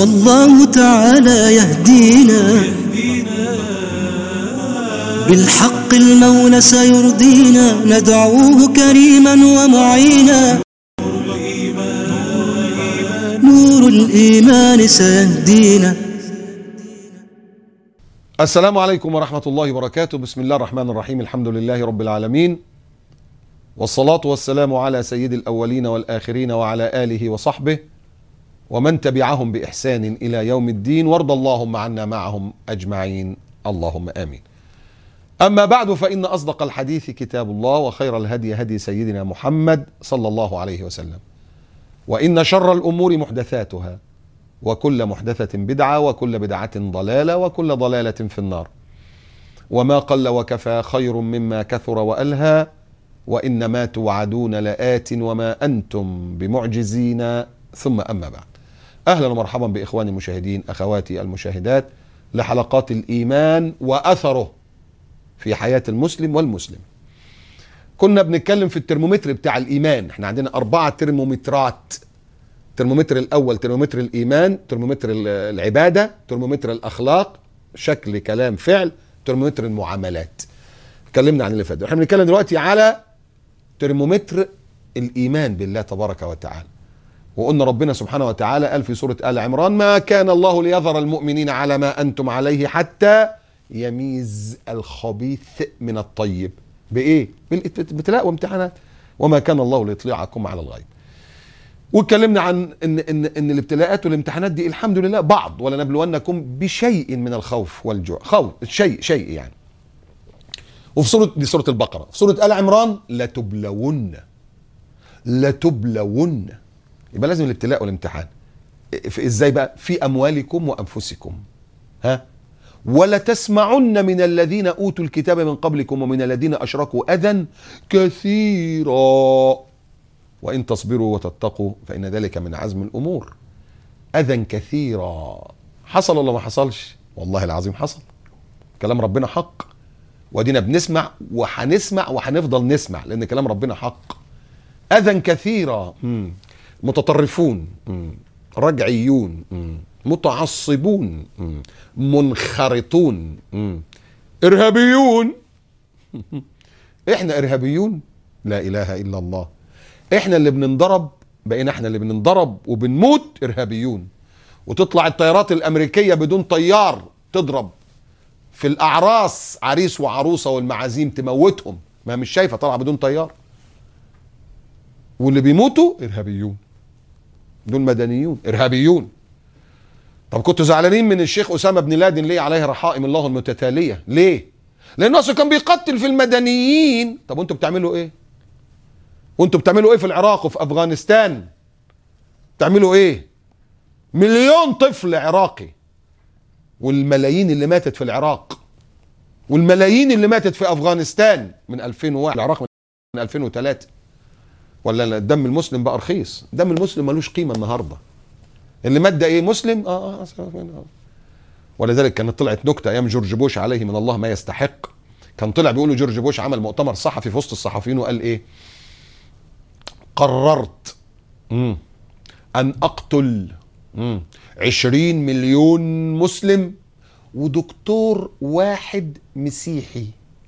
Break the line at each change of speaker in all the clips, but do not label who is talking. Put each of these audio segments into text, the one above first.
والله تعالى يهدينا بالحق المولى سيرضينا ندعوه كريما ومعينا نور الإيمان سيهدينا
السلام عليكم ورحمة الله وبركاته بسم الله الرحمن الرحيم الحمد لله رب العالمين والصلاة والسلام على سيد الأولين والآخرين وعلى آله وصحبه ومن تبعهم بإحسان إلى يوم الدين وارض اللهم عنا معهم أجمعين اللهم آمين أما بعد فإن أصدق الحديث كتاب الله وخير الهدي هدي سيدنا محمد صلى الله عليه وسلم وإن شر الأمور محدثاتها وكل محدثة بدعة وكل بدعة ضلالة وكل ضلالة في النار وما قل وكفى خير مما كثر وألهى وإنما توعدون لآت وما أنتم بمعجزين ثم أما بعد أهلا ومرحبا بإخواني المشاهدين أخواتي المشاهدات لحلقات الإيمان وأثره في حياة المسلم والمسلم كنا بنتكلم في الترمومتر بتاع الإيمان احنا عندنا أربعة ترمومترات الترمومتر الأول ترمومتر الإيمان ترمومتر العبادة ترمومتر الأخلاق شكل كلام فعل ترمومتر المعاملات اتكلمنا عن اللي فات احنا بنتكلم دلوقتي على ترمومتر الإيمان بالله تبارك وتعالى وقلنا ربنا سبحانه وتعالى قال في سورة آل عمران ما كان الله ليذر المؤمنين على ما أنتم عليه حتى يميز الخبيث من الطيب بإيه؟ بالابتلاء وامتحانات وما كان الله ليطلعكم على الغيب واتكلمنا عن ان ان ان الابتلاءات والامتحانات دي الحمد لله بعض ولنبلونكم بشيء من الخوف والجوع خوف شيء شيء يعني وفي سوره دي سوره البقره في سوره ال عمران لتبلون لتبلون يبقى لازم الابتلاء والامتحان في ازاي بقى في اموالكم وانفسكم ها ولا تسمعن من الذين اوتوا الكتاب من قبلكم ومن الذين اشركوا اذى كثيرا وان تصبروا وتتقوا فان ذلك من عزم الامور اذى كثيرا حصل ولا ما حصلش والله العظيم حصل كلام ربنا حق وادينا بنسمع وهنسمع وهنفضل نسمع لان كلام ربنا حق اذى كثيرا مم. متطرفون مم. رجعيون مم. متعصبون مم. منخرطون مم. ارهابيون احنا ارهابيون لا اله الا الله احنا اللي بننضرب بقينا احنا اللي بننضرب وبنموت ارهابيون وتطلع الطيارات الامريكيه بدون طيار تضرب في الاعراس عريس وعروسه والمعازيم تموتهم ما مش شايفه طالعه بدون طيار واللي بيموتوا ارهابيون دول مدنيون ارهابيون طب كنتوا زعلانين من الشيخ اسامه بن لادن ليه عليه رحائم الله المتتاليه ليه لانه اصلا كان بيقتل في المدنيين طب وانتوا بتعملوا ايه وانتوا بتعملوا ايه في العراق وفي افغانستان بتعملوا ايه مليون طفل عراقي والملايين اللي ماتت في العراق والملايين اللي ماتت في افغانستان من 2001 العراق من 2003 ولا الدم المسلم بقى رخيص دم المسلم ملوش قيمه النهارده اللي مات ده ايه مسلم اه اه ولذلك كانت طلعت نكته ايام جورج بوش عليه من الله ما يستحق كان طلع بيقول جورج بوش عمل مؤتمر صحفي في وسط الصحفيين وقال ايه قررت مم. ان اقتل مم. عشرين مليون مسلم ودكتور واحد مسيحي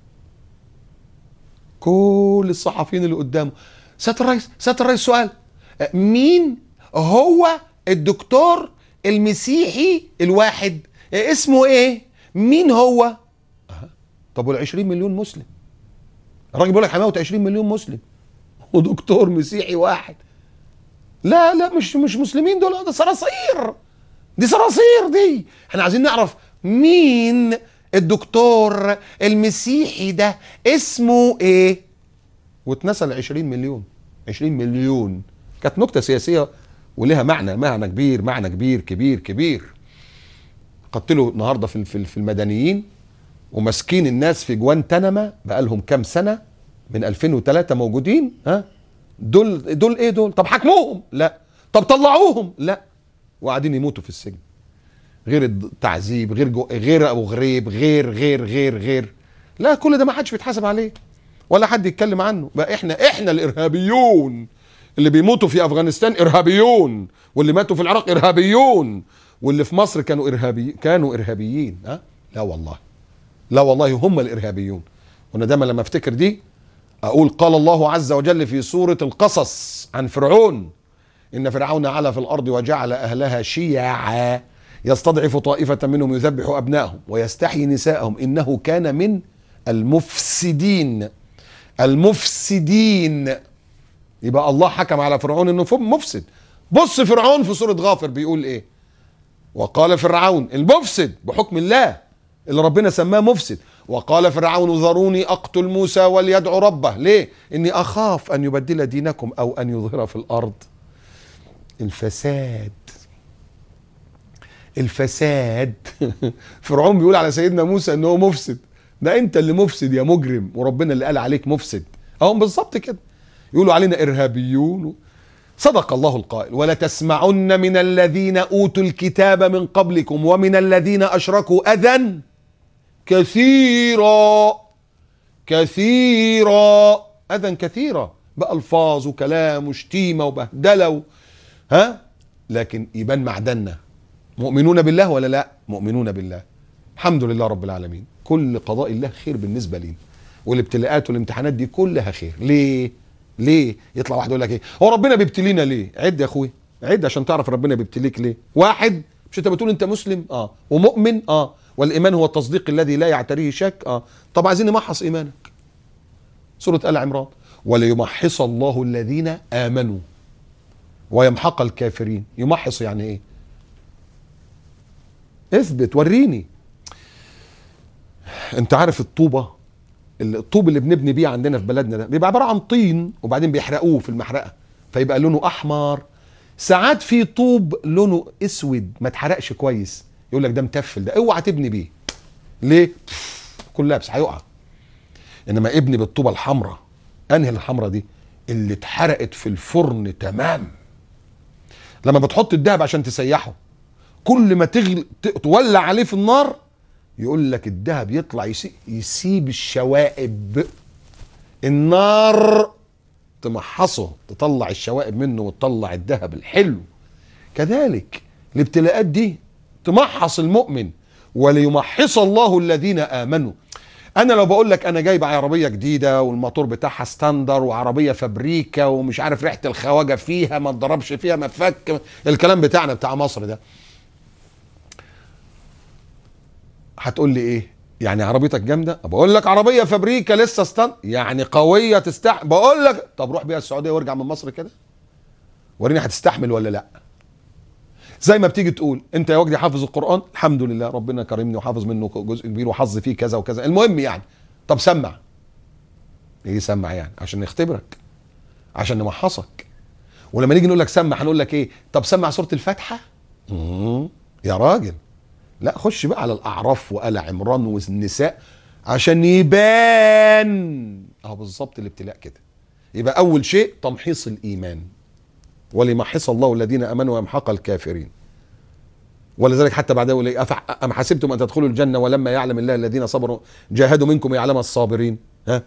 كل الصحفيين اللي قدامه سياده الرئيس سياده الرئيس سؤال مين هو الدكتور المسيحي الواحد اسمه ايه مين هو أه. طب وال 20 مليون مسلم الراجل بيقول لك هموت 20 مليون مسلم ودكتور مسيحي واحد لا لا مش مش مسلمين دول ده صراصير دي صراصير دي احنا عايزين نعرف مين الدكتور المسيحي ده اسمه ايه واتنسى ال 20 مليون 20 مليون كانت نكته سياسيه ولها معنى معنى كبير معنى كبير كبير كبير قتلوا النهارده في في المدنيين وماسكين الناس في جوانتنما بقالهم كام سنه من 2003 موجودين ها دول دول ايه دول طب حاكموهم لا طب طلعوهم لا وقاعدين يموتوا في السجن غير التعذيب غير جو غير ابو غريب غير غير غير غير لا كل ده ما حدش بيتحاسب عليه ولا حد يتكلم عنه بقى احنا احنا الارهابيون اللي بيموتوا في افغانستان ارهابيون واللي ماتوا في العراق ارهابيون واللي في مصر كانوا ارهابي كانوا ارهابيين ها لا والله لا والله هم الارهابيون وانا دايما لما افتكر دي اقول قال الله عز وجل في سوره القصص عن فرعون ان فرعون علا في الارض وجعل اهلها شيعا يستضعف طائفه منهم يذبح ابنائهم ويستحيي نساءهم انه كان من المفسدين المفسدين يبقى الله حكم على فرعون انه فم- مفسد بص فرعون في سوره غافر بيقول ايه وقال فرعون المفسد بحكم الله اللي ربنا سماه مفسد وقال فرعون ذروني اقتل موسى وليدعو ربه ليه اني اخاف ان يبدل دينكم او ان يظهر في الارض الفساد الفساد فرعون بيقول على سيدنا موسى ان هو مفسد ده انت اللي مفسد يا مجرم وربنا اللي قال عليك مفسد اهم بالظبط كده يقولوا علينا ارهابيون صدق الله القائل ولتسمعن من الذين اوتوا الكتاب من قبلكم ومن الذين اشركوا اذى كثيرا كثيرا اذى كثيرا بالفاظ وكلام وشتيمه وبهدله و- ها لكن يبان معدننا مؤمنون بالله ولا لا مؤمنون بالله الحمد لله رب العالمين كل قضاء الله خير بالنسبه لينا والابتلاءات والامتحانات دي كلها خير ليه ليه يطلع واحد يقول لك ايه هو ربنا بيبتلينا ليه عد يا اخوي عد عشان تعرف ربنا بيبتليك ليه واحد مش انت بتقول انت مسلم اه ومؤمن اه والايمان هو التصديق الذي لا يعتريه شك اه طب عايزين نمحص ايمانك سوره ال عمران وليمحص الله الذين امنوا ويمحق الكافرين يمحص يعني ايه اثبت وريني انت عارف الطوبه الطوب اللي بنبني بيه عندنا في بلدنا ده بيبقى عباره عن طين وبعدين بيحرقوه في المحرقه فيبقى لونه احمر ساعات في طوب لونه اسود ما اتحرقش كويس يقول لك ده متفل ده اوعى تبني بيه ليه كل لابس هيقع انما ابني بالطوبه الحمراء انهي الحمراء دي اللي اتحرقت في الفرن تمام لما بتحط الدهب عشان تسيحه كل ما تغل... ت- تولع عليه في النار يقول لك الذهب يطلع يسي... يسيب الشوائب النار تمحصه تطلع الشوائب منه وتطلع الذهب الحلو كذلك الابتلاءات دي تمحص المؤمن وليمحص الله الذين امنوا انا لو بقول لك انا جايب عربيه جديده والموتور بتاعها ستاندر وعربيه فابريكا ومش عارف ريحه الخواجه فيها ما اتضربش فيها ما فك الكلام بتاعنا بتاع مصر ده هتقول لي ايه يعني عربيتك جامده بقول لك عربيه فابريكا لسه ستاند يعني قويه تستحمل بقول لك طب روح بيها السعوديه وارجع من مصر كده وريني هتستحمل ولا لا زي ما بتيجي تقول انت يا وجدي حافظ القران الحمد لله ربنا كرمني وحافظ منه جزء كبير وحظ فيه كذا وكذا المهم يعني طب سمع ايه سمع يعني عشان نختبرك عشان نمحصك ولما نيجي نقول لك سمع هنقول لك ايه طب سمع سوره الفاتحه مم. يا راجل لا خش بقى على الاعراف وآل عمران والنساء عشان يبان اهو بالظبط الابتلاء كده يبقى اول شيء تمحيص الايمان وليمحص الله الذين امنوا ويمحق الكافرين ولذلك حتى بعد يقول ايه أفع- ام حسبتم ان تدخلوا الجنه ولما يعلم الله الذين صبروا جاهدوا منكم يعلم الصابرين ها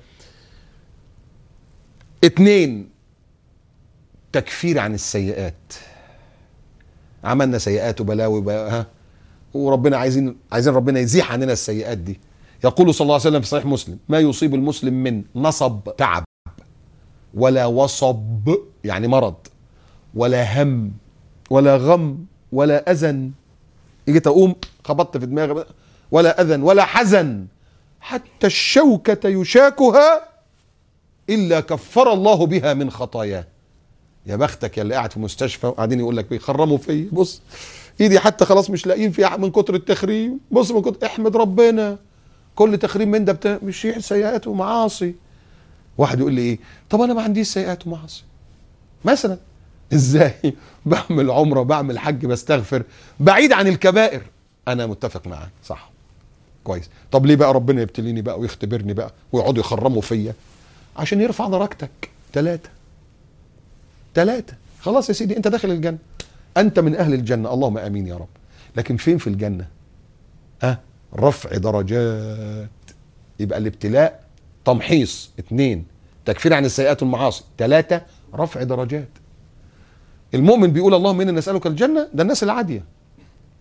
اتنين تكفير عن السيئات عملنا سيئات وبلاوي بقى ها وربنا عايزين عايزين ربنا يزيح عننا السيئات دي يقول صلى الله عليه وسلم في صحيح مسلم ما يصيب المسلم من نصب تعب ولا وصب يعني مرض ولا هم ولا غم ولا اذى جيت اقوم خبطت في دماغي بقى، ولا اذى ولا حزن حتى الشوكة يشاكها الا كفر الله بها من خطاياه يا بختك يا اللي قاعد في مستشفى وقاعدين يقول لك بيخرموا فيا بص ايدي حتى خلاص مش لاقيين فيها من كتر التخريم بص من كتر احمد ربنا كل تخريم من ده بتا... مش فيه سيئات ومعاصي واحد يقول لي ايه طب انا ما عنديش سيئات ومعاصي مثلا ازاي بعمل عمره بعمل حج بستغفر بعيد عن الكبائر انا متفق معاك صح كويس طب ليه بقى ربنا يبتليني بقى ويختبرني بقى ويقعدوا يخرموا فيا عشان يرفع درجتك ثلاثة ثلاثة خلاص يا سيدي انت داخل الجنة انت من اهل الجنة اللهم امين يا رب لكن فين في الجنة ها رفع درجات يبقى الابتلاء تمحيص اثنين تكفير عن السيئات والمعاصي ثلاثة رفع درجات المؤمن بيقول اللهم انا نسألك الجنة ده الناس العادية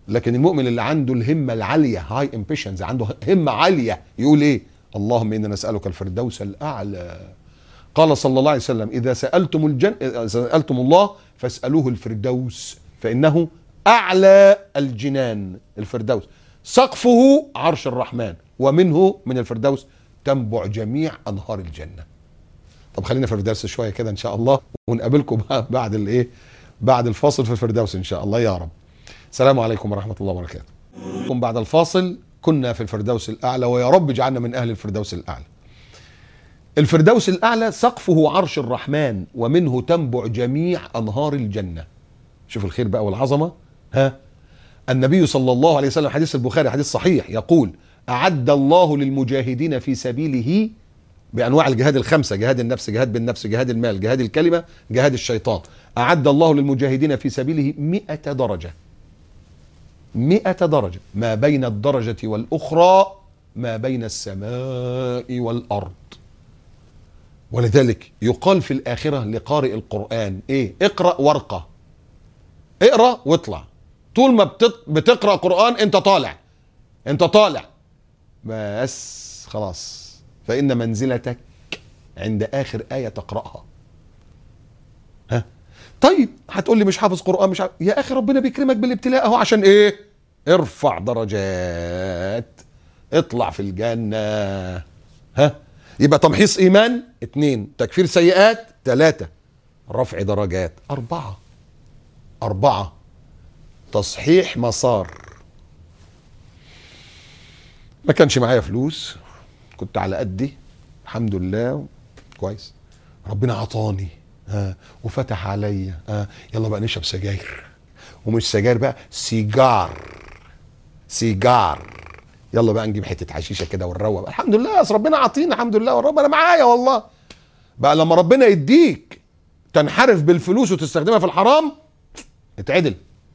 لكن المؤمن اللي عنده الهمه العاليه هاي امبيشنز عنده همه عاليه يقول ايه اللهم انا نسالك الفردوس الاعلى قال صلى الله عليه وسلم اذا سالتم الجن إذا سالتم الله فاسالوه الفردوس فانه اعلى الجنان الفردوس سقفه عرش الرحمن ومنه من الفردوس تنبع جميع انهار الجنه طب خلينا في الفردوس شويه كده ان شاء الله ونقابلكم بقى بعد الايه بعد الفاصل في الفردوس ان شاء الله يا رب السلام عليكم ورحمه الله وبركاته كم بعد الفاصل كنا في الفردوس الاعلى ويا رب اجعلنا من اهل الفردوس الاعلى الفردوس الاعلى سقفه عرش الرحمن ومنه تنبع جميع انهار الجنه شوف الخير بقى والعظمه ها النبي صلى الله عليه وسلم حديث البخاري حديث صحيح يقول اعد الله للمجاهدين في سبيله بانواع الجهاد الخمسه جهاد النفس جهاد بالنفس جهاد المال جهاد الكلمه جهاد الشيطان اعد الله للمجاهدين في سبيله مئة درجه مئة درجه ما بين الدرجه والاخرى ما بين السماء والارض ولذلك يقال في الاخره لقارئ القران ايه اقرا وارقى اقرا واطلع طول ما بتط- بتقرا قران انت طالع انت طالع بس خلاص فان منزلتك عند اخر ايه تقراها ها طيب هتقول لي مش حافظ قران مش حافظ. يا اخي ربنا بيكرمك بالابتلاء اهو عشان ايه ارفع درجات اطلع في الجنه ها يبقى تمحيص ايمان اتنين تكفير سيئات تلاتة رفع درجات اربعة اربعة تصحيح مسار ما كانش معايا فلوس كنت على قدي الحمد لله كويس ربنا عطاني ها وفتح عليا ها يلا بقى نشرب سجاير ومش سجاير بقى سيجار سيجار يلا بقى نجيب حته حشيشه كده ونروق بقى. الحمد لله أصل ربنا عاطينا الحمد لله والرب انا معايا والله بقى لما ربنا يديك تنحرف بالفلوس وتستخدمها في الحرام اتعدل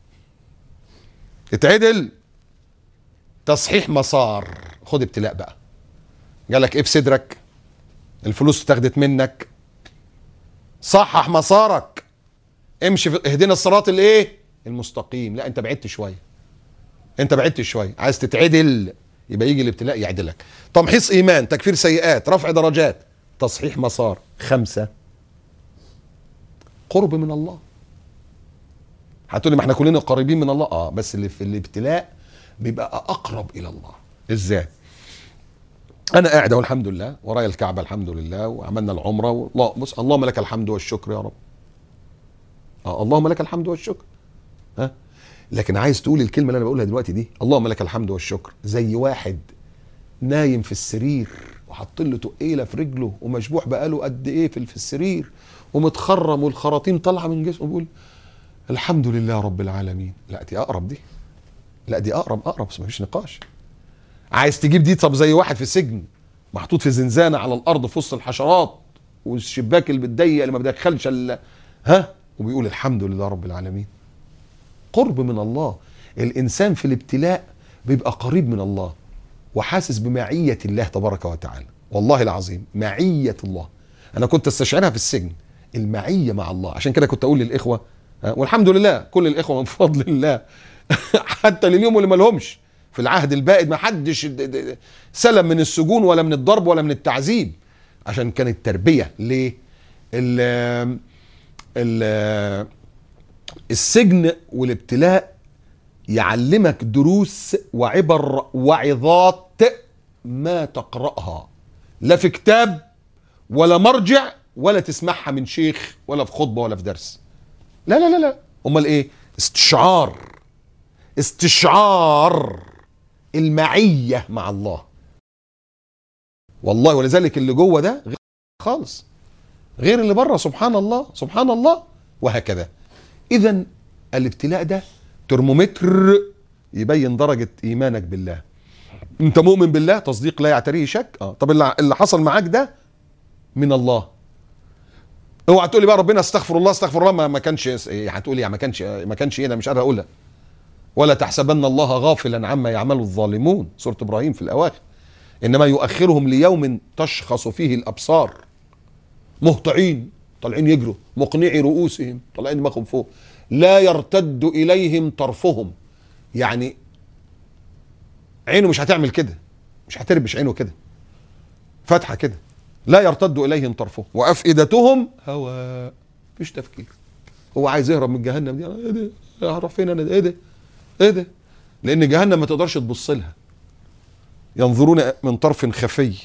اتعدل تصحيح مسار خد ابتلاء بقى جالك ايه في صدرك الفلوس اتاخدت منك صحح مسارك امشي في اهدنا الصراط الايه المستقيم لا انت بعدت شويه انت بعدت شويه عايز تتعدل يبقى يجي الابتلاء يعدلك تمحيص ايمان تكفير سيئات رفع درجات تصحيح مسار خمسه قرب من الله هتقولي ما احنا كلنا قريبين من الله اه بس اللي في الابتلاء بيبقى اقرب الى الله ازاي انا قاعد اهو الحمد لله ورايا الكعبه الحمد لله وعملنا العمره والله بص اللهم لك الحمد والشكر يا رب اه اللهم لك الحمد والشكر ها لكن عايز تقول الكلمه اللي انا بقولها دلوقتي دي اللهم لك الحمد والشكر زي واحد نايم في السرير وحاط له تقيله في رجله ومشبوح بقاله قد ايه في في السرير ومتخرم والخراطيم طالعه من جسمه بيقول الحمد لله رب العالمين لا دي اقرب دي لا دي اقرب اقرب بس مفيش نقاش عايز تجيب دي طب زي واحد في سجن محطوط في زنزانه على الارض في وسط الحشرات والشباك اللي بتضيق اللي ما بيدخلش ال- ها وبيقول الحمد لله رب العالمين قرب من الله الانسان في الابتلاء بيبقى قريب من الله وحاسس بمعيه الله تبارك وتعالى والله العظيم معيه الله انا كنت استشعرها في السجن المعيه مع الله عشان كده كنت اقول للاخوه ها، والحمد لله كل الاخوه من فضل الله حتى لليوم اللي ما لهمش في العهد البائد ما حدش د- د- سلم من السجون ولا من الضرب ولا من التعذيب عشان كانت تربيه ليه ال ال السجن والابتلاء يعلمك دروس وعبر وعظات ما تقرأها لا في كتاب ولا مرجع ولا تسمعها من شيخ ولا في خطبة ولا في درس لا لا لا لا امال ايه استشعار استشعار المعية مع الله والله ولذلك اللي جوه ده غير خالص غير اللي بره سبحان الله سبحان الله وهكذا اذا الابتلاء ده ترمومتر يبين درجة ايمانك بالله انت مؤمن بالله تصديق لا يعتريه شك اه طب اللي اللي حصل معاك ده من الله اوعى تقولي بقى ربنا استغفر الله استغفر الله ما, ما كانش إيه هتقولي يعني ما كانش ما كانش ايه انا مش قادر اقولها ولا تحسبن الله غافلا عما يعمل الظالمون سوره ابراهيم في الاواخر انما يؤخرهم ليوم تشخص فيه الابصار مهطعين طالعين يجروا مقنعي رؤوسهم طالعين دماغهم فوق لا يرتد اليهم طرفهم يعني عينه مش هتعمل كده مش هتربش عينه كده فاتحه كده لا يرتد اليهم طرفه وافئدتهم هواء مفيش تفكير هو عايز يهرب من جهنم دي ايه ده هروح فين انا ده؟ ايه ده ايه ده لان جهنم ما تقدرش تبص لها ينظرون من طرف خفي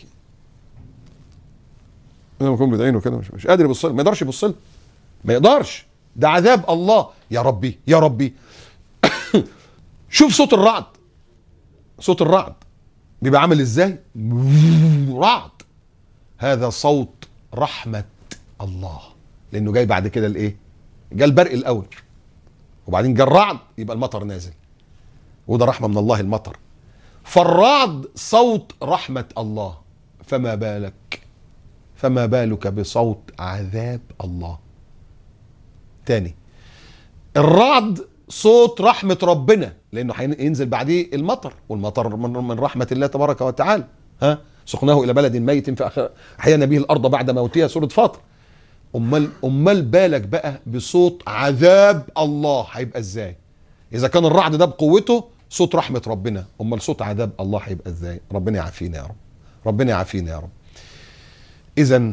لما يكون بدعينه كده مش, مش قادر يبص لها ما يقدرش يبص لها ما يقدرش ده عذاب الله يا ربي يا ربي شوف صوت الرعد صوت الرعد بيبقى عامل ازاي رعد هذا صوت رحمة الله لانه جاي بعد كده الايه جاء البرق الاول وبعدين جاء الرعد يبقى المطر نازل وده رحمة من الله المطر فالرعد صوت رحمة الله فما بالك فما بالك بصوت عذاب الله تاني الرعد صوت رحمة ربنا لأنه هينزل بعديه المطر والمطر من من رحمة الله تبارك وتعالى ها سقناه إلى بلد ميت فأحيانا به الأرض بعد موتها سورة فاطر أمال أمال بالك بقى بصوت عذاب الله هيبقى إزاي إذا كان الرعد ده بقوته صوت رحمة ربنا أمال صوت عذاب الله هيبقى إزاي ربنا يعافينا يا رب ربنا يعافينا يا رب إذا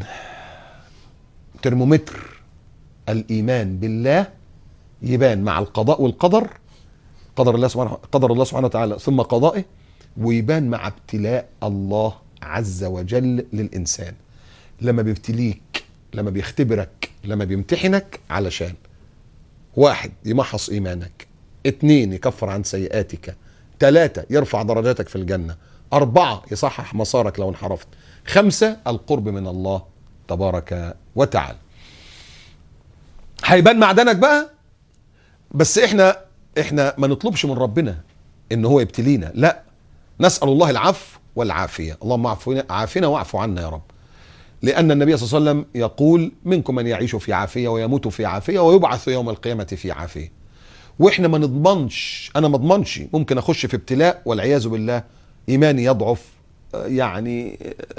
ترمومتر الإيمان بالله يبان مع القضاء والقدر قدر الله سبحانه قدر الله سبحانه وتعالى ثم قضائه ويبان مع ابتلاء الله عز وجل للإنسان لما بيبتليك لما بيختبرك لما بيمتحنك علشان واحد يمحص إيمانك اتنين يكفر عن سيئاتك تلاتة يرفع درجاتك في الجنة أربعة يصحح مسارك لو انحرفت خمسة القرب من الله تبارك وتعالى هيبان معدنك بقى بس احنا احنا ما نطلبش من ربنا ان هو يبتلينا لا نسال الله العفو والعافيه اللهم عافنا عافنا واعف عنا يا رب لان النبي صلى الله عليه وسلم يقول منكم من يعيش في عافيه ويموت في عافيه ويبعث يوم القيامه في عافيه واحنا ما نضمنش انا ما اضمنش ممكن اخش في ابتلاء والعياذ بالله ايماني يضعف يعني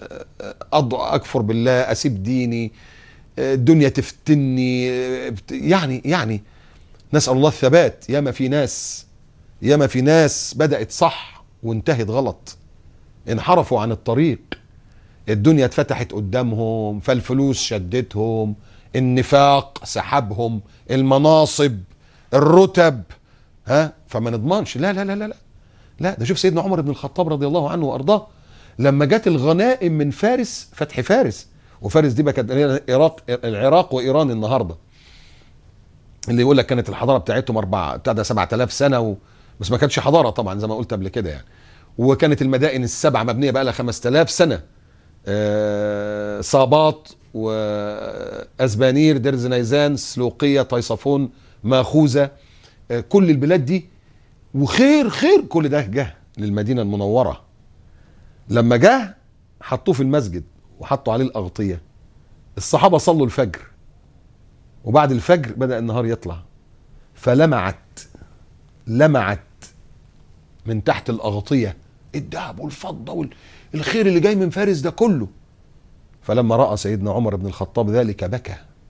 اكفر بالله اسيب ديني الدنيا تفتني يعني يعني نسال الله الثبات ياما في ناس ياما في ناس بدات صح وانتهت غلط انحرفوا عن الطريق الدنيا اتفتحت قدامهم فالفلوس شدتهم النفاق سحبهم المناصب الرتب ها فما نضمنش لا لا لا لا لا لا ده شوف سيدنا عمر بن الخطاب رضي الله عنه وارضاه لما جت الغنائم من فارس فتح فارس وفارس دي بقى كانت العراق العراق وايران النهارده اللي يقول لك كانت الحضاره بتاعتهم اربع بتاع ده 7000 سنه و... بس ما كانتش حضاره طبعا زي ما قلت قبل كده يعني وكانت المدائن السبعه مبنيه بقى لها 5000 سنه آه صابات واسبانير ديرز نيزان سلوقيه طيصفون ماخوذه آه كل البلاد دي وخير خير كل ده جه للمدينه المنوره لما جه حطوه في المسجد وحطوا عليه الاغطيه الصحابه صلوا الفجر وبعد الفجر بدا النهار يطلع فلمعت لمعت من تحت الاغطيه الذهب والفضه والخير اللي جاي من فارس ده كله فلما راى سيدنا عمر بن الخطاب ذلك بكى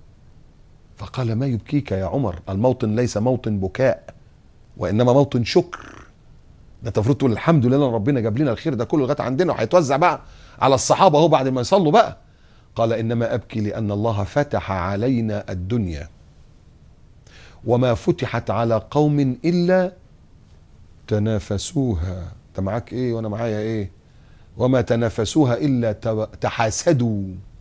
فقال ما يبكيك يا عمر الموطن ليس موطن بكاء وانما موطن شكر ده انت المفروض تقول الحمد لله ربنا جاب لنا الخير ده كله لغايه عندنا وهيتوزع بقى على الصحابه اهو بعد ما يصلوا بقى قال انما ابكي لان الله فتح علينا الدنيا وما فتحت على قوم الا تنافسوها انت معاك ايه وانا معايا ايه وما تنافسوها الا تحاسدوا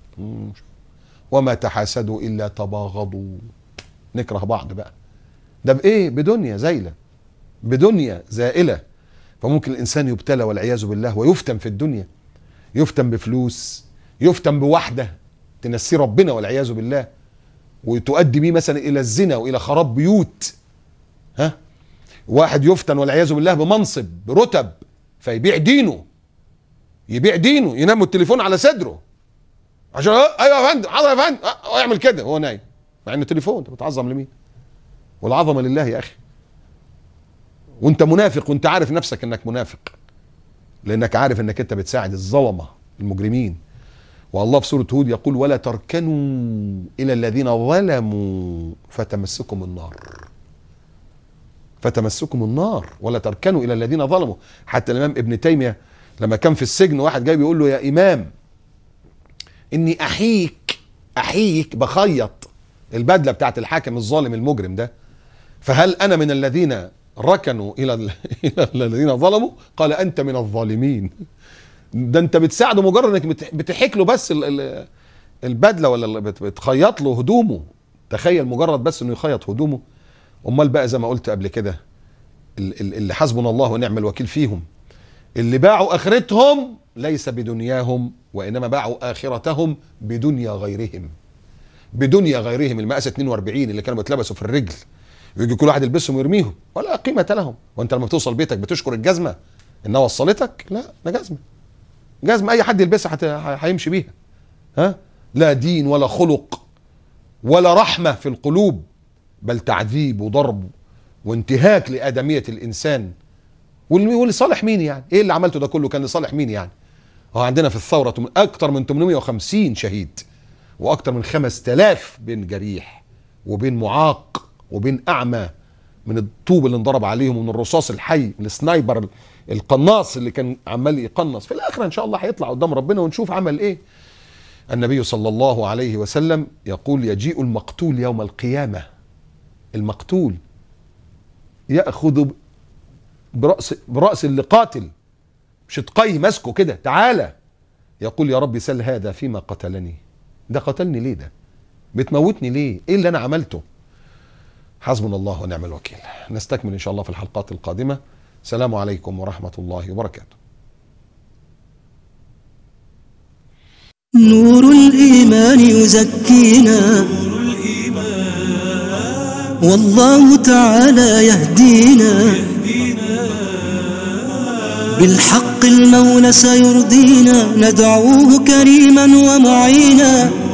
وما تحاسدوا الا تباغضوا نكره بعض بقى ده بايه بدنيا زايله بدنيا زائله فممكن الانسان يبتلى والعياذ بالله ويفتن في الدنيا يفتن بفلوس يفتن بواحده تنسيه ربنا والعياذ بالله وتؤدي بيه مثلا الى الزنا والى خراب بيوت ها واحد يفتن والعياذ بالله بمنصب برتب فيبيع دينه يبيع دينه ينام التليفون على صدره عشان ايوه يا فندم حاضر يا فندم ويعمل كده وهو نايم مع انه تليفون انت بتعظم لمين؟ والعظمه لله يا اخي وانت منافق وانت عارف نفسك انك منافق لانك عارف انك انت بتساعد الظلمه المجرمين والله في سوره هود يقول ولا تركنوا الى الذين ظلموا فتمسكم النار فتمسكم النار ولا تركنوا الى الذين ظلموا حتى الامام ابن تيميه لما كان في السجن واحد جاي بيقول له يا امام اني احييك احييك بخيط البدله بتاعت الحاكم الظالم المجرم ده فهل انا من الذين ركنوا الى ال- الى الذين ظلموا قال انت من الظالمين ده انت بتساعده مجرد انك بت- بتحك له بس ال- ال- البدله ولا ال- بت- بتخيط له هدومه تخيل مجرد بس انه يخيط هدومه امال بقى زي ما قلت قبل كده ال- ال- اللي حسبنا الله ونعم الوكيل فيهم اللي باعوا اخرتهم ليس بدنياهم وانما باعوا اخرتهم بدنيا غيرهم بدنيا غيرهم المقاس 42 اللي كانوا بيتلبسوا في الرجل ويجي كل واحد يلبسهم ويرميهم ولا قيمه لهم وانت لما بتوصل بيتك بتشكر الجزمه انها وصلتك لا ده جزمه جزمه اي حد يلبسها هت- هيمشي بيها ها لا دين ولا خلق ولا رحمه في القلوب بل تعذيب وضرب وانتهاك لادميه الانسان واللي واللي صالح مين يعني؟ ايه اللي عملته ده كله كان لصالح مين يعني؟ هو عندنا في الثوره تم- اكتر من 850 شهيد واكتر من 5000 بين جريح وبين معاق وبين اعمى من الطوب اللي انضرب عليهم ومن الرصاص الحي من السنايبر القناص اللي كان عمال يقنص في الاخر ان شاء الله هيطلع قدام ربنا ونشوف عمل ايه النبي صلى الله عليه وسلم يقول يجيء المقتول يوم القيامه المقتول ياخذ براس براس اللي قاتل شدقيه ماسكه كده تعالى يقول يا رب سل هذا فيما قتلني ده قتلني ليه ده بتموتني ليه ايه اللي انا عملته حسبنا الله ونعم الوكيل نستكمل ان شاء الله في الحلقات القادمه السلام عليكم ورحمه الله وبركاته
نور الإيمان يزكينا والله تعالى يهدينا بالحق المولى سيرضينا ندعوه كريما ومعينا